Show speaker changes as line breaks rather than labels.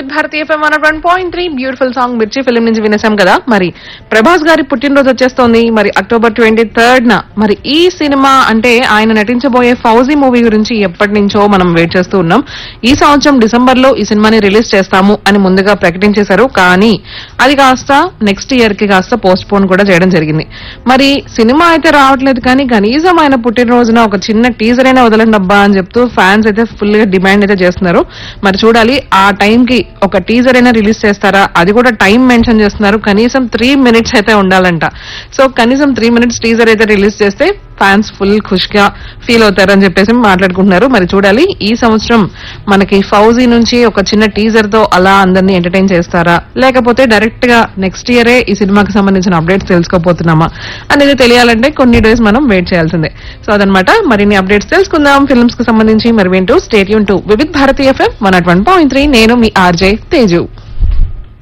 with Bharati FM one one point three beautiful song Mirchi film నుంచి వినేసాం కదా మరి ప్రభాస్ గారి పుట్టినరోజు వచ్చేస్తోంది మరి అక్టోబర్ ట్వంటీ థర్డ్ న మరి ఈ సినిమా అంటే ఆయన నటించబోయే ఫౌజీ మూవీ గురించి ఎప్పటి నుంచో మనం వెయిట్ చేస్తూ ఉన్నాం ఈ సంవత్సరం డిసెంబర్ లో ఈ సినిమాని రిలీజ్ చేస్తాము అని ముందుగా ప్రకటించేశారు కానీ అది కాస్త నెక్స్ట్ ఇయర్ కి కాస్త పోస్ట్ పోన్ కూడా చేయడం జరిగింది మరి సినిమా అయితే రావట్లేదు కానీ కనీసం ఆయన పుట్టినరోజున ఒక చిన్న టీజర్ అయినా వదలండి అబ్బా అని చెప్తూ ఫ్యాన్స్ అయితే ఫుల్ గా డిమాండ్ అయితే చేస్తున్నారు మరి చూడాలి ఆ టైం కి ఒక టీజర్ అయినా రిలీజ్ చేస్తారా అది కూడా టైం మెన్షన్ చేస్తున్నారు కనీసం త్రీ మినిట్స్ అయితే ఉండాలంట సో కనీసం త్రీ మినిట్స్ టీజర్ అయితే రిలీజ్ చేస్తే ఫ్యాన్స్ ఫుల్ ఖుష్ గా ఫీల్ అవుతారని చెప్పేసి మాట్లాడుకుంటున్నారు మరి చూడాలి ఈ సంవత్సరం మనకి ఫౌజీ నుంచి ఒక చిన్న టీజర్ తో అలా అందరినీ ఎంటర్టైన్ చేస్తారా లేకపోతే డైరెక్ట్ గా నెక్స్ట్ ఇయరే ఈ సినిమాకి సంబంధించిన అప్డేట్స్ తెలుసుకోపోతున్నామా అనేది తెలియాలంటే కొన్ని డేస్ మనం వెయిట్ చేయాల్సిందే సో అదనమాట మరిన్ని అప్డేట్స్ తెలుసుకుందాం ఫిల్మ్స్ కి సంబంధించి మరి వింటూ స్టేట్ యూన్ to Vividh Bharati FM one at one point three నేను మీ ఆర్జే తేజు